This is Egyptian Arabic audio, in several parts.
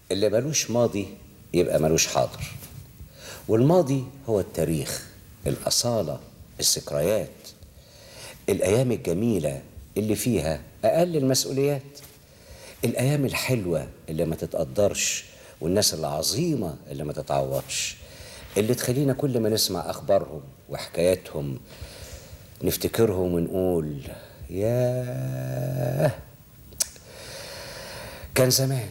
اللي ملوش ماضي يبقى ملوش حاضر والماضي هو التاريخ الأصالة الذكريات الأيام الجميلة اللي فيها أقل المسؤوليات الأيام الحلوة اللي ما تتقدرش والناس العظيمة اللي ما تتعوضش اللي تخلينا كل ما نسمع أخبارهم وحكاياتهم نفتكرهم ونقول ياه كان زمان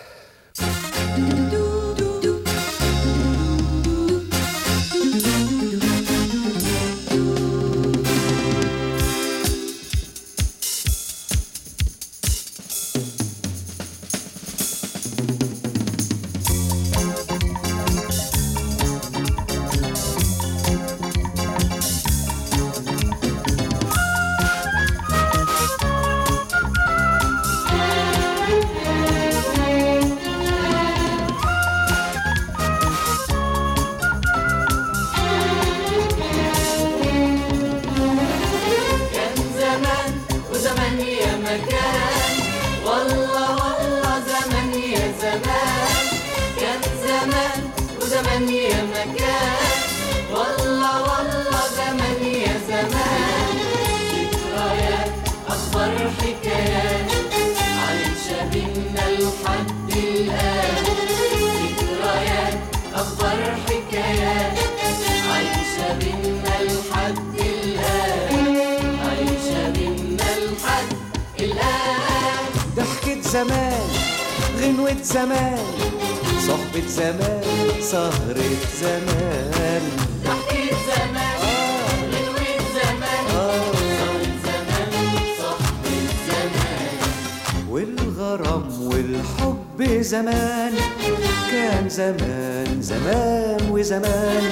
كان زمان وزمان يا مكان والله والله زمان يا زمان كان زمان وزمان يا مكان والله والله زمان يا زمان ذكريات أخبار حكايات عايشة بينا لحد الآن ذكريات أخبار حكايات عايشة بينا لحد الآن عايشة بينا لحد الآن ضحكة زمان غنوة زمان صحبة زمان سهرة زمان ضحكة زمان غنوة زمان صارت زمان صحبة زمان والغرام والحب زمان كان زمان زمان وزمان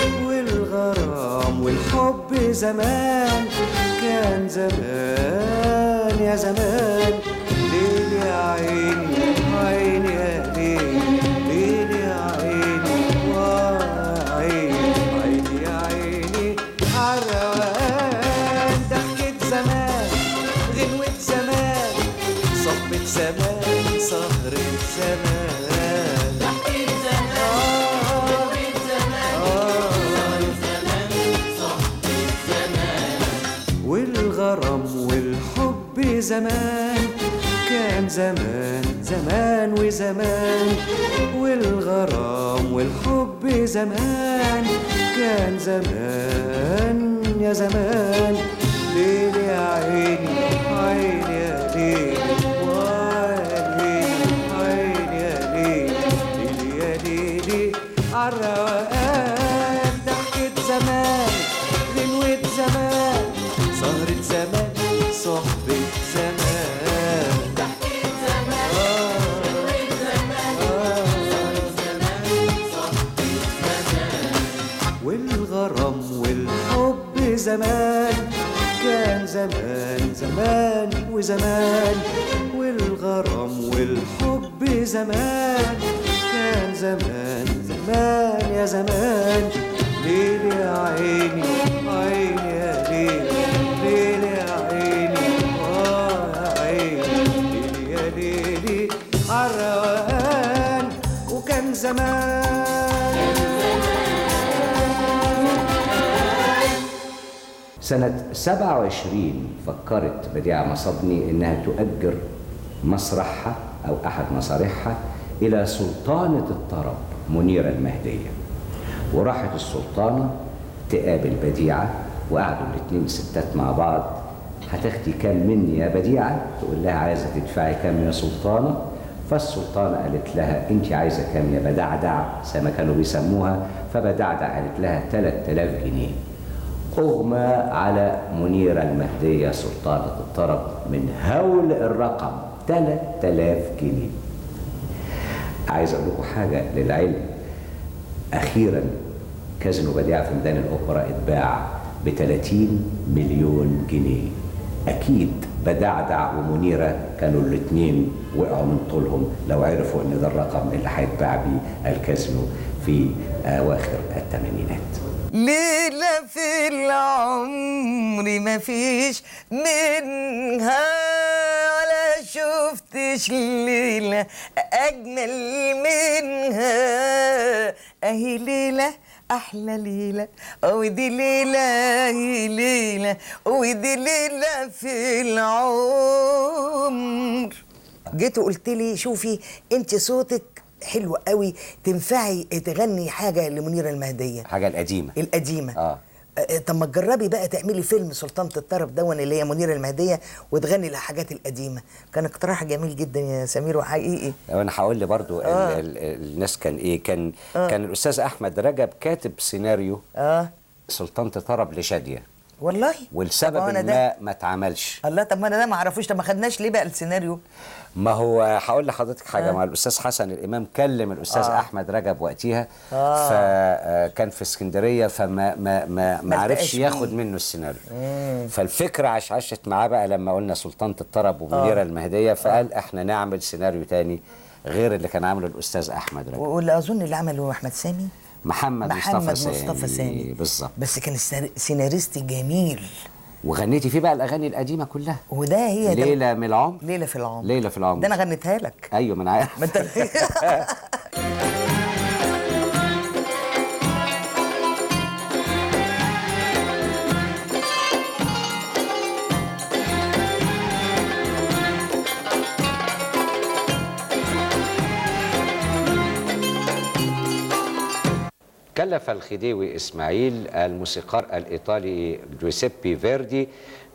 والغرام والحب زمان كان زمان يا زمان ليل يا عيني عيني يا ليل ليل يا عيني وعيني عيني يا عيني عالروقان ضحكة زمان غنوة زمان صحبة زمان سهرة زمان ضحكة زمان غنوة زمان صارت زمان صحبة زمان والغرام والحب زمان كان زمان زمان وزمان والغرام والحب زمان كان زمان يا زمان ليل يا عيني عيني يا ليل وعيني عيني يا ليل ليل يا ليلي عالروقان ضحكة زمان غنوة زمان سهرة زمان صحبة زمان ضحكة زمان غنوة زمان صارت زمان صحبة زمان والغرام والحب زمان كان زمان زمان وزمان والغرام والحب زمان كان زمان زمان يا زمان ليل يا عيني عيني يا ليل ليل يا عيني آه يا عيني ليل يا ليلي عالروقان وكان زمان سنة 27 فكرت بديعة مصبني إنها تؤجر مسرحها أو أحد مسارحها إلى سلطانة الطرب منيرة المهدية وراحت السلطانة تقابل بديعة وقعدوا الاتنين ستات مع بعض هتاخدي كام مني يا بديعة تقول لها عايزة تدفعي كام يا سلطانة فالسلطانة قالت لها انت عايزة كام يا بدعدع زي ما كانوا بيسموها فبدعدع قالت لها 3000 جنيه أغمى على منيرة المهدية سلطانة الطرب من هول الرقم 3000 جنيه عايز أقول لكم حاجة للعلم أخيرا كازينو بديعة في ميدان الأوبرا اتباع ب 30 مليون جنيه أكيد بدعدع ومنيرة كانوا الاتنين وقعوا من طولهم لو عرفوا إن ده الرقم اللي هيتباع بيه الكازينو في أواخر الثمانينات ليلة في العمر مفيش منها ولا شفتش ليلة أجمل منها أهي ليلة أحلى ليلة ودي ليلة هي ليلة ودي ليلة في العمر جيت وقلت لي شوفي انت صوتك حلو قوي تنفعي تغني حاجة لمنيرة المهدية حاجه القديمه القديمة اه آه، طب ما تجربي بقى تعملي فيلم سلطانة الطرب دون اللي هي منيرة المهدية وتغني الحاجات القديمة كان اقتراح جميل جدا يا سمير وحقيقي وانا هقول لي برضو آه. ال ال الناس كان ايه كان آه. كان الاستاذ احمد رجب كاتب سيناريو اه سلطنة طرب لشاديه والله ولسبب طب وأنا ما ده ما اتعملش الله طب ما انا ده ما اعرفوش طب ما خدناش ليه بقى السيناريو ما هو هقول لحضرتك حاجه مع الاستاذ حسن الامام كلم الاستاذ آه. احمد رجب وقتها آه. فكان في اسكندريه فما ما ما, ما ما عرفش لقاش ياخد مين. منه السيناريو فالفكره عشعشت معاه بقى لما قلنا سلطنه الطرب ومنيره المهديه فقال احنا نعمل سيناريو تاني غير اللي كان عامله الاستاذ احمد رجب واللي اظن اللي عمله احمد سامي محمد, محمد مصطفى سامي مصطفى سامي بالظبط بس كان السينار- سيناريستي جميل وغنيتي فيه بقى الاغاني القديمه كلها وده هي ده- ليله من العمر ليله في العمر ليله في العمر ده انا غنيتها لك ايوه ما انا عارف ما انت كلف الخديوي اسماعيل الموسيقار الايطالي جوزيبي فيردي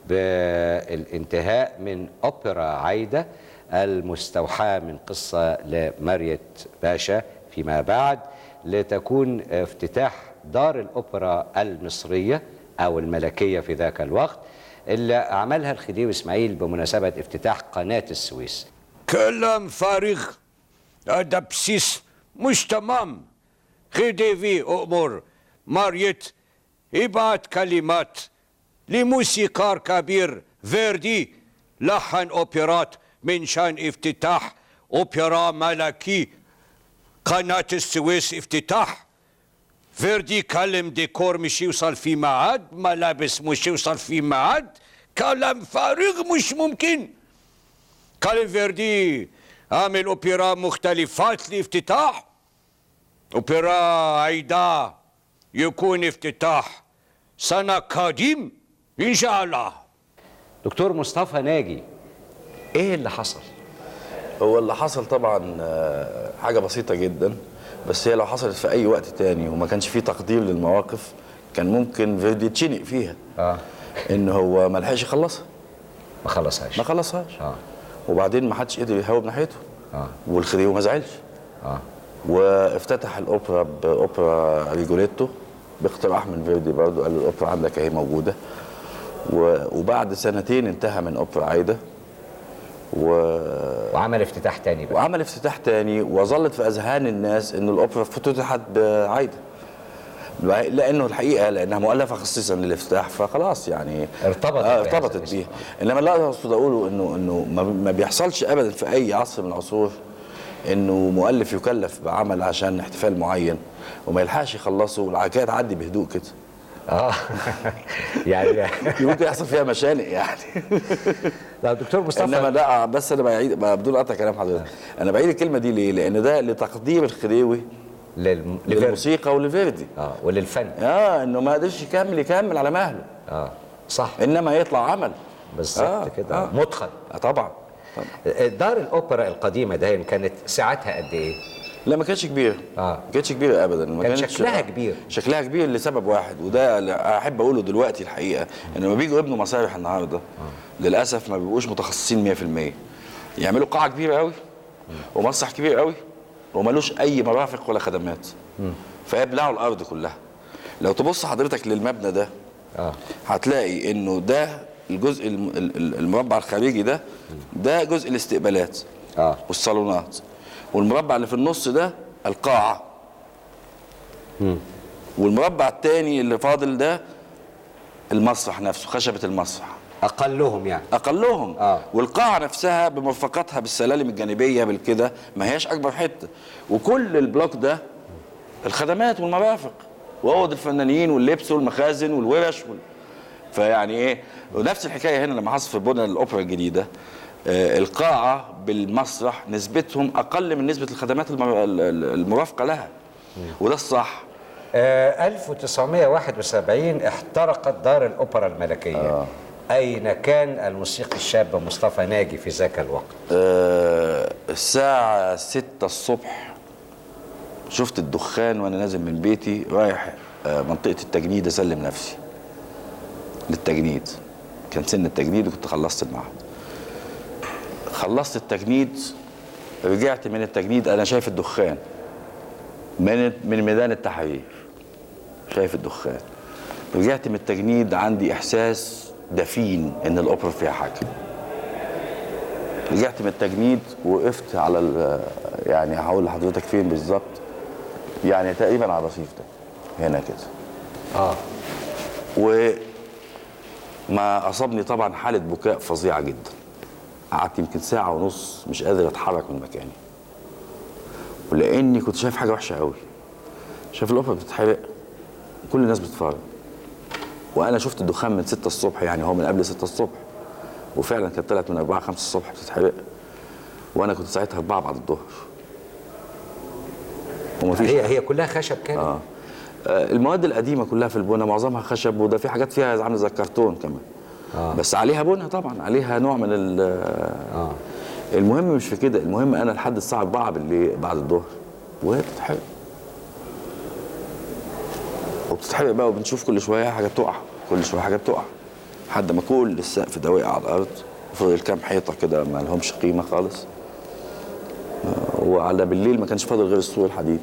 بالانتهاء من اوبرا عايده المستوحاه من قصه لماريت باشا فيما بعد لتكون افتتاح دار الاوبرا المصريه او الملكيه في ذاك الوقت اللي عملها الخديوي اسماعيل بمناسبه افتتاح قناه السويس كلام فارغ هذا بسيس مش تمام خديوي أمور ماريت يبعت كلمات لموسيقار كبير فيردي لحن أوبرات من شان افتتاح أوبرا ملكي قناة السويس افتتاح فيردي كلم ديكور مش يوصل في ميعاد ملابس مش يوصل في ميعاد كلام فارغ مش ممكن كالين فيردي عامل اوبرا مختلفات لافتتاح اوبرا عيدا يكون افتتاح سنة قادم ان شاء الله دكتور مصطفى ناجي ايه اللي حصل هو اللي حصل طبعا آه، حاجة بسيطة جدا بس هي لو حصلت في أي وقت تاني وما كانش فيه تقدير للمواقف كان ممكن فيردي يتشنق فيها اه إن هو ما لحقش يخلصها ما خلصهاش ما خلصهاش اه وبعدين ما حدش قدر يهاوب ناحيته اه والخديوي ما زعلش اه وافتتح الأوبرا بأوبرا ريجوليتو باقتراح من فيردي برضه قال له الأوبرا عندك أهي موجودة و- وبعد سنتين انتهى من أوبرا عايدة و... وعمل افتتاح تاني بقى وعمل افتتاح تاني وظلت في اذهان الناس ان الاوبرا فتتحت بعايده لانه الحقيقه لانها مؤلفه خصيصا للافتتاح فخلاص يعني ارتبطت آه بهذا ارتبطت الاسم. بيها انما اللي اقصد اقوله انه انه ما- ما بيحصلش ابدا في اي عصر من العصور انه مؤلف يكلف بعمل عشان احتفال معين وما يلحقش يخلصه والحكايه تعدي بهدوء كده اه يعني ممكن يحصل فيها مشانق يعني لا دكتور مصطفى انما لا بس انا بعيد بدون قطع كلام حضرتك انا بعيد الكلمه دي ليه؟ لان ده لتقدير الخديوي للم... لفيردي للموسيقى ولفيردي اه وللفن اه انه ما قدرش يكمل يكمل على مهله اه صح انما يطلع عمل بالظبط آه، كده آه. متقن آه طبعا طبعا دار الاوبرا القديمه ده كانت ساعتها قد ايه؟ لا ما كانتش كبيره آه. ما كانتش كبيره ابدا ما كان كانتش- شكلها آه. كبير. شكلها كبير لسبب واحد وده اللي احب اقوله دلوقتي الحقيقه ان لما بيجوا يبنوا مسارح النهارده للاسف ما بيبقوش متخصصين 100% يعملوا قاعه كبيره قوي ومسرح كبير قوي وملوش اي مرافق ولا خدمات فيبلعوا الارض كلها لو تبص حضرتك للمبنى ده اه هتلاقي انه ده الجزء الم- ال- ال- المربع الخارجي ده ده جزء الاستقبالات اه والصالونات والمربع اللي في النص ده القاعة والمربع التاني اللي فاضل ده المسرح نفسه خشبة المسرح اقلهم يعني اقلهم آه. والقاعه نفسها بمرفقاتها بالسلالم الجانبيه بالكده ما هياش اكبر حته وكل البلوك ده الخدمات والمرافق واوض الفنانين واللبس والمخازن والورش وال... فيعني ايه ونفس الحكايه هنا لما حصل في بنى الاوبرا الجديده آه، القاعه بالمسرح نسبتهم اقل من نسبه الخدمات الم- ال- ال- المرافقه لها وده الصح آه 1971 احترقت دار الأوبرا الملكية آه. أين كان الموسيقي الشاب مصطفى ناجي في ذاك الوقت؟ آه، الساعة ستة الصبح شفت الدخان وانا نازل من بيتي رايح آه، منطقة التجنيد اسلم نفسي للتجنيد كان سن التجنيد وكنت خلصت المعهد خلصت التجنيد رجعت من التجنيد انا شايف الدخان من من ميدان التحرير شايف الدخان رجعت من التجنيد عندي احساس دفين ان الاوبرا فيها حاجه رجعت من التجنيد وقفت على ال- يعني هقول لحضرتك فين بالظبط يعني تقريبا على الرصيف ده هنا كده اه وما اصابني طبعا حاله بكاء فظيعه جدا قعدت يمكن ساعه ونص مش قادر اتحرك من مكاني ولاني كنت شايف حاجه وحشه قوي شايف الاوبرا بتتحرق كل الناس بتتفرج وانا شفت الدخان من 6 الصبح يعني هو من قبل 6 الصبح وفعلا كانت طلعت من 4 5 الصبح بتتحرق وانا كنت ساعتها 4 بعد الظهر ومفيش هي هي كلها خشب كانت آه. آه، المواد القديمه كلها في البنا معظمها خشب وده في حاجات فيها عامله زي الكرتون كمان آه. بس عليها بنا طبعا عليها نوع من ال آه. المهم مش في كده المهم انا لحد الساعه 4 بالليل بعد الظهر وهي بتتحرق وبتتحرق بقى وبنشوف كل شويه حاجه بتقع كل شويه حاجه بتقع لحد ما كل السقف ده وقع على الارض وفضل كام حيطه كده ما لهمش قيمه خالص آه، وعلى بالليل ما كانش فاضل غير السور الحديد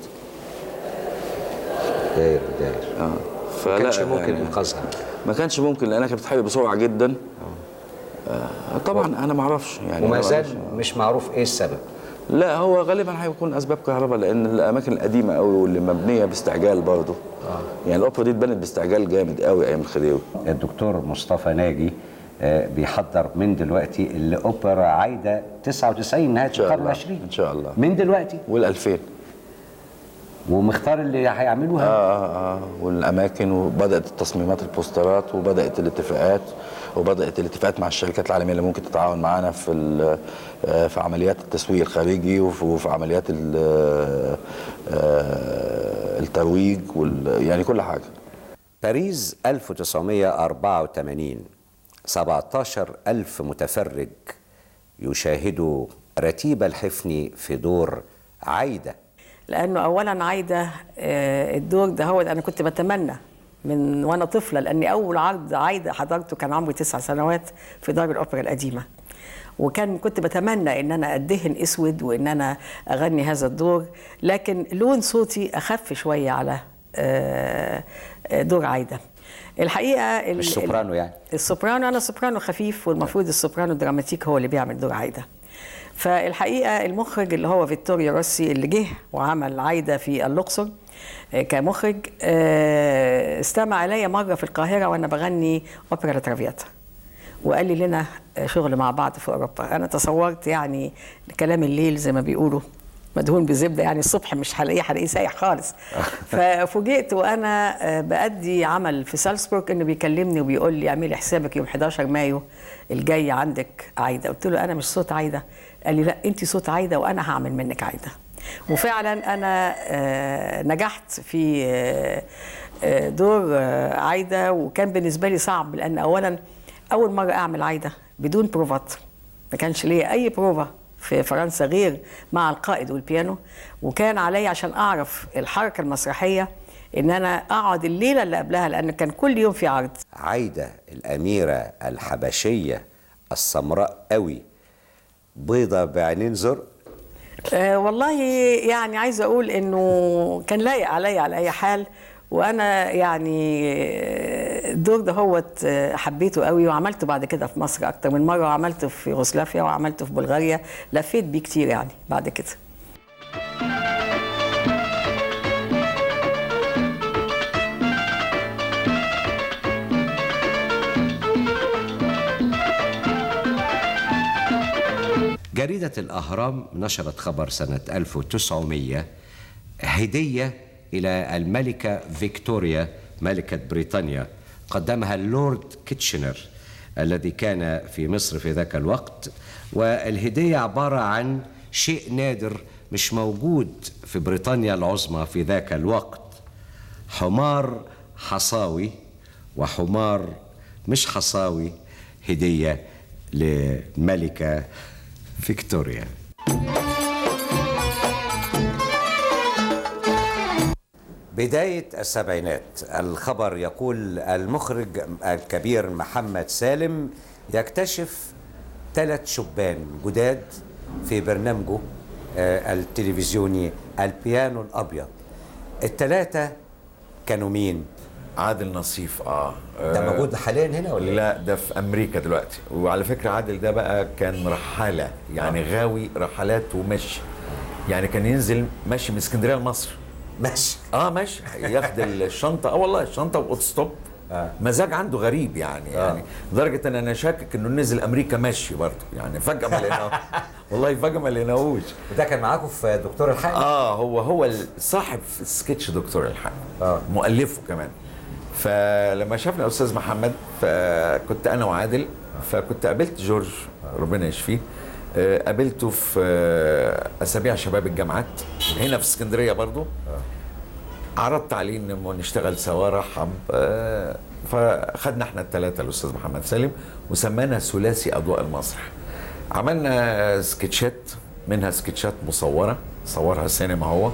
داير داير اه ما فلا كانش ممكن يعني انقاذها ما كانش ممكن لانها كانت بتتحرق بسرعه جدا آه طبعا انا ما اعرفش يعني وما أنا زال معرفش. مش معروف ايه السبب لا هو غالبا هيكون اسباب كهرباء لان الاماكن القديمه قوي واللي مبنيه باستعجال برضه يعني الاوبرا دي اتبنت باستعجال جامد قوي ايام الخديوي الدكتور مصطفى ناجي آه، بيحضر من دلوقتي الاوبرا عايده 99 نهايه شاء القرن الله. العشرين إن شاء الله. من دلوقتي وال2000 ومختار اللي هيعملوها اه اه اه والاماكن وبدات التصميمات البوسترات وبدات الاتفاقات وبدات الاتفاقات مع الشركات العالميه اللي ممكن تتعاون معانا في ال- آه، في عمليات التسويق الخارجي وفي وفي عمليات ال- آه، الترويج وال يعني كل حاجه باريس 1984 17 ألف متفرج يشاهدوا رتيب الحفني في دور عايدة لانه اولا عايده آه، الدور ده هو انا كنت بتمنى من وانا طفله لاني اول عرض عايده حضرته كان عمري تسع سنوات في دار الاوبرا القديمه وكان كنت بتمنى ان انا ادهن اسود وان انا اغني هذا الدور لكن لون صوتي اخف شويه على آه، آه، دور عايده الحقيقه ال- مش سوبرانو يعني السوبرانو انا سوبرانو خفيف والمفروض السوبرانو الدراماتيك هو اللي بيعمل دور عايده فالحقيقه المخرج اللي هو فيكتوريا روسي اللي جه وعمل عايده في الاقصر آه، كمخرج آه، استمع الي مره في القاهره وانا بغني اوبرا لا ترافياتا وقال لي لنا شغل مع بعض في اوروبا انا تصورت يعني كلام الليل زي ما بيقولوا مدهون بزبده يعني الصبح مش هلاقيه هلاقيه سايح خالص ففوجئت وانا آه، بادي عمل في سالزبورg انه بيكلمني وبيقول لي اعملي حسابك يوم 11 مايو الجاي عندك عايده قلت له انا مش صوت عايده قال لي لا انت صوت عايده وانا هعمل منك عايده وفعلا انا آه، نجحت في آه، آه، دور آه، عايده وكان بالنسبه لي صعب لان اولا اول مره اعمل عايده بدون بروفات ما كانش ليا اي بروفا في فرنسا غير مع القائد والبيانو وكان عليا عشان اعرف الحركه المسرحيه ان انا اقعد الليله اللي قبلها لان كان كل يوم في عرض عايدة الأميرة الحبشية السمراء قوي بيضة بعينين زرق أه والله يعني عايزه اقول انه كان لايق عليا على اي حال وانا يعني آه، الدور ده هوت آه، حبيته قوي وعملته بعد كده في مصر اكتر من مره وعملته في يوغوسلافيا وعملته في بلغاريا لفيت بيه كتير يعني بعد كده جريدة الأهرام نشرت خبر سنة 1900 هدية إلى الملكة فيكتوريا ملكة بريطانيا قدمها اللورد كيتشنر الذي كان في مصر في ذاك الوقت والهدية عبارة عن شيء نادر مش موجود في بريطانيا العظمى في ذاك الوقت حمار حصاوي وحمار مش حصاوي هدية لملكة فيكتوريا بداية السبعينات الخبر يقول المخرج الكبير محمد سالم يكتشف ثلاث شبان جداد في برنامجه آه، التلفزيوني البيانو الأبيض الثلاثة كانوا مين؟ عادل نصيف اه ده آه، موجود حاليا هنا ولا لا ده في امريكا دلوقتي وعلى فكره عادل ده بقى كان رحاله يعني غاوي رحلات ومشي يعني كان ينزل ماشي من اسكندريه لمصر ماشي اه ماشي ياخد الشنطه اه والله الشنطه واوت ستوب آه. مزاج عنده غريب يعني آه. يعني لدرجه ان انا شاكك انه نزل امريكا ماشي برضه يعني فجاه ما لقيناه والله فجاه ما لقيناهوش وده كان معاكم في دكتور الحق اه هو هو صاحب السكتش دكتور الحق آه. مؤلفه كمان فلما شافنا الاستاذ محمد فكنت انا وعادل فكنت قابلت جورج ربنا يشفيه آه، قابلته في آه، اسابيع شباب الجامعات هنا في اسكندريه برضو عرضت عليه ان نشتغل سوا رحب آه، فخدنا احنا الثلاثه الاستاذ محمد سالم وسمانا ثلاثي اضواء المسرح عملنا سكتشات منها سكتشات مصوره صورها سينما هو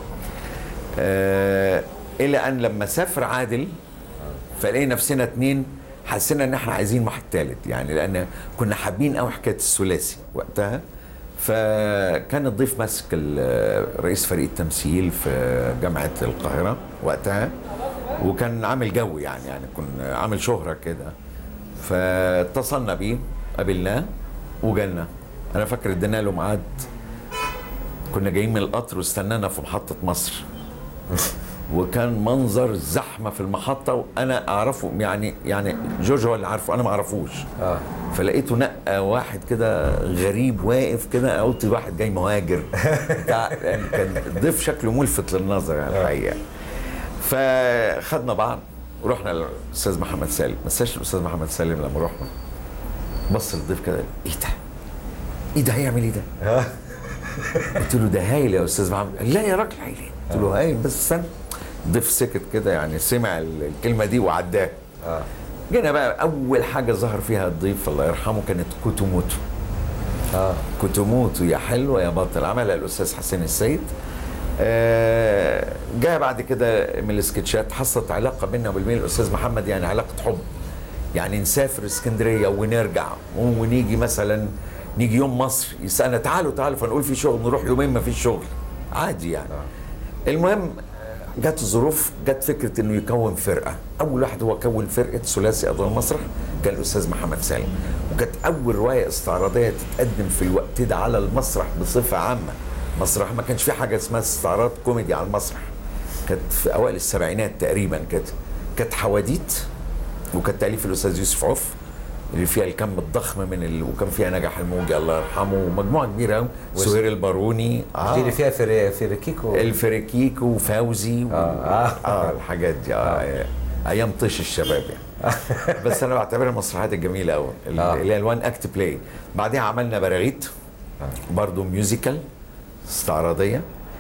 آه، الى ان لما سافر عادل فلقينا نفسنا اتنين حسينا ان احنا عايزين واحد تالت يعني لان كنا حابين قوي حكايه الثلاثي وقتها فكان الضيف ماسك ال- رئيس فريق التمثيل في جامعه القاهره وقتها وكان عامل جو يعني يعني كنا عامل شهره كده فاتصلنا بيه قابلناه وجالنا انا فاكر ادينا له ميعاد كنا جايين من القطر واستنانا في محطه مصر وكان منظر زحمه في المحطه وانا اعرفه يعني يعني جورج هو اللي عارفه انا ما اعرفوش آه. فلقيته نقى واحد كده غريب واقف كده واحد واحد جاي مهاجر بتاع يعني كان الضيف شكله ملفت للنظر يعني الحقيقه فخدنا بعض ورحنا للاستاذ محمد سالم ما انساش الاستاذ محمد سالم لما رحنا بص الضيف كده ايه ده؟ ايه ده هيعمل ايه ده؟ قلت له ده هايل يا استاذ محمد قال لا يا راجل هايل قلت له هايل بس استنى الضيف سكت كده يعني سمع ال- الكلمه دي وعداها جينا بقى اول حاجه ظهر فيها الضيف الله يرحمه كانت كوتوموتو اه كوتوموتو يا حلوه يا بطل عملها الاستاذ حسين السيد آه، جاء بعد كده من السكتشات حصلت علاقه بيننا وبين الاستاذ محمد يعني علاقه حب يعني نسافر اسكندريه ونرجع ونيجي مثلا نيجي يوم مصر يسالنا تعالوا تعالوا فنقول في شغل نروح يومين ما فيش شغل عادي يعني المهم جت الظروف جت فكره انه يكون فرقه اول واحد هو كون فرقه ثلاثي اضواء المسرح كان الاستاذ محمد سالم وكانت اول روايه استعراضيه تتقدم في الوقت ده على المسرح بصفه عامه مسرح ما كانش في حاجه اسمها استعراض كوميدي على المسرح كانت في اوائل السبعينات تقريبا كده كانت حواديت وكانت تاليف الاستاذ يوسف عوف اللي فيها الكم الضخم من ال... وكان فيها نجح الموجي الله يرحمه ومجموعه كبيره قوي سهير الباروني دي اللي فيها فير- فيركيكو الفريكيكو وفوزي و... آه. اه الحاجات دي اه ايام طيش الشباب يعني بس انا بعتبرها المسرحيات الجميله قوي آه. اللي هي الوان اكت بلاي بعدها عملنا براغيث برضه ميوزيكال استعراضيه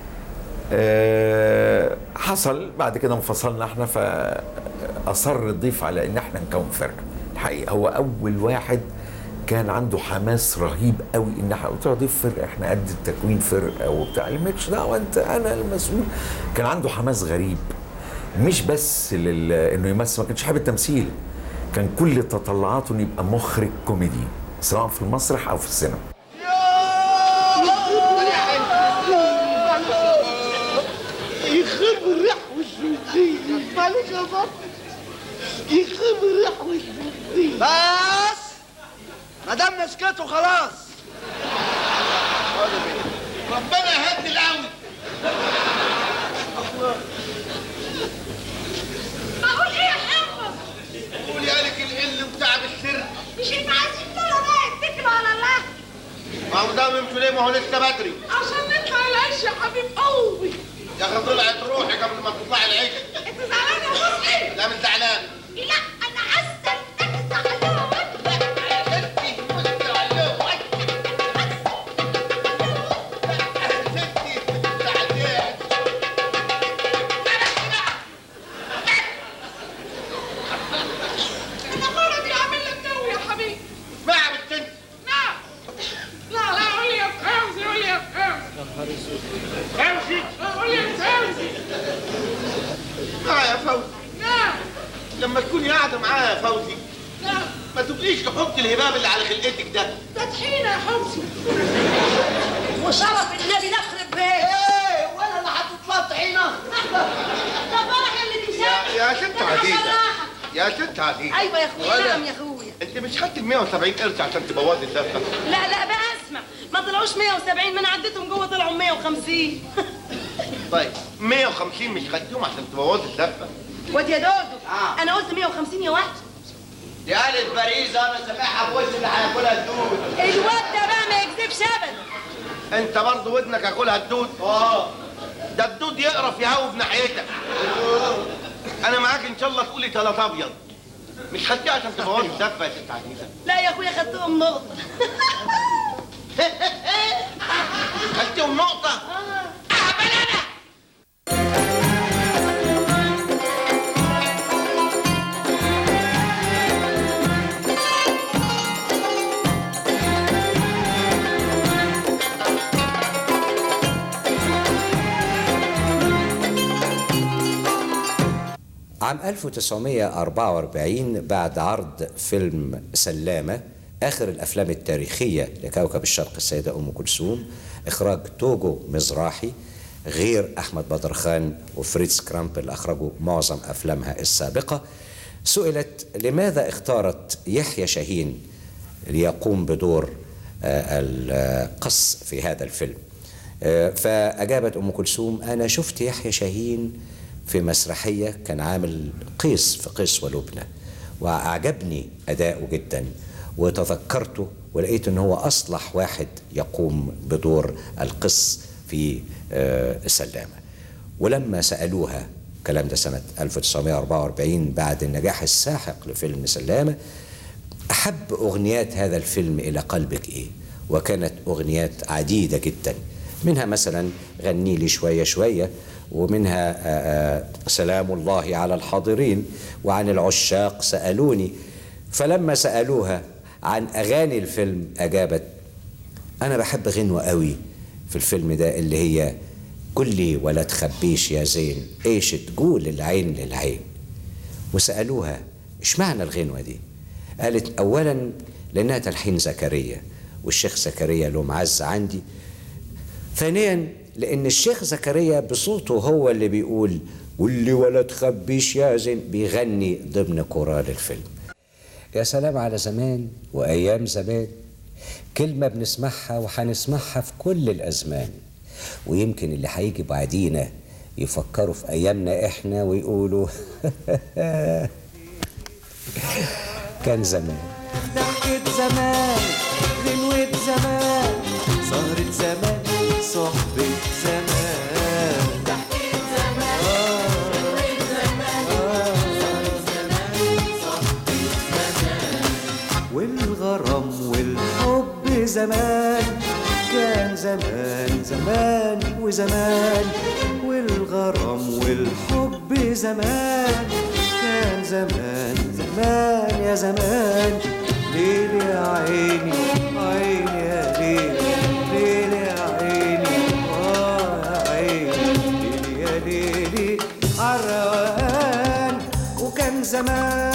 آه حصل بعد كده انفصلنا احنا فاصر الضيف على ان احنا نكون فرقه الحقيقه هو اول واحد كان عنده حماس رهيب قوي ان احنا قلت له ضيف فرقه احنا قد التكوين فرقه وبتاع قال لي مالكش دعوه انت انا المسؤول كان عنده حماس غريب مش بس لل... انه يمثل ما كانش حابب التمثيل كان كل تطلعاته انه يبقى مخرج كوميدي سواء في المسرح او في السينما يخرب الريح والشمسية معلش يا بابا يخرب الريح والشمسية بس ما دام مسكته خلاص ربنا يهدي القوي اقول ايه يا حافظ قول يا لك القل بتاع السر مش انت عايزين دول بقى اتكلوا على الله ما هو ده يمشوا ليه ما هو لسه بدري عشان نطلع العيش يا حبيب قلبي يا اخي طلعت روحي قبل ما تطلعي العيش انت زعلان يا حسني لا مش زعلان لا انا حاسه انك زعلان لما تكوني قاعده معاه يا فوزي ما تبقيش تحط الهباب اللي على خلقتك ده ده طحينه يا حمصي وشرف النبي نخرب بيت ايه ولا اللي هتطلع طحينه ده فرح اللي تنساه يا ست عزيزه يا ست عزيزه ايوه يا اخويا ولا- نعم يا اخويا انت مش خدت ال 170 قرش عشان تبوظي الدفه لا لا بقى اسمع ما طلعوش 170 ما انا عديتهم جوه طلعوا 150 طيب 150 مش خدتهم عشان تبوظي الدفه واد يا دودو انا قلت 150 يا واحد دي قالت باريس انا سامعها في وش اللي هياكلها الدود الواد ده بقى ما يكذبش ابدا انت برضه ودنك اكلها الدود اه ده الدود يقرف يهوب ناحيتك انا معاك ان شاء الله تقولي تلات ابيض مش خدتيه عشان تبوظي الدفه يا ست عزيزه لا يا اخويا خدتهم نقطه خدتيهم نقطه عام 1944 بعد عرض فيلم سلامة آخر الأفلام التاريخية لكوكب الشرق السيدة أم كلثوم إخراج توجو مزراحي غير أحمد بدر خان وفريتز كرامب اللي أخرجوا معظم أفلامها السابقة سئلت لماذا اختارت يحيى شاهين ليقوم بدور آه، القص في هذا الفيلم آه، فأجابت أم كلثوم أنا شفت يحيى شاهين في مسرحية كان عامل قيس في قيس ولبنى وأعجبني أداؤه جدا وتذكرته ولقيت أنه هو أصلح واحد يقوم بدور القس في آه، السلامة ولما سألوها الكلام ده سنة 1944 بعد النجاح الساحق لفيلم سلامة أحب أغنيات هذا الفيلم إلى قلبك إيه؟ وكانت أغنيات عديدة جدا منها مثلا غني لي شوية شوية ومنها آه، آه، سلام الله على الحاضرين وعن العشاق سألوني فلما سألوها عن أغاني الفيلم أجابت أنا بحب غنوة قوي في الفيلم ده اللي هي قل لي ولا تخبيش يا زين ايش تقول العين للعين وسألوها اشمعنى الغنوة دي قالت أولا لأنها تلحين زكريا والشيخ زكريا له معزة عندي ثانيا لأن الشيخ زكريا بصوته هو اللي بيقول قل لي ولا تخبيش يا زين بيغني ضمن كورال الفيلم يا سلام على زمان وأيام زمان كلمة بنسمعها وهنسمعها في كل الأزمان ويمكن اللي هيجي بعدينا يفكروا في أيامنا إحنا ويقولوا كان زمان ضحكة زمان غنوة زمان سهرة زمان صحبة زمان والغرام والحب زمان كان زمان زمان وزمان والغرام والحب زمان كان زمان زمان يا زمان ليل يا عيني عيني يا ليل ليل يا عيني اه يا عيني ليل يا ليلي عالروقان وكان زمان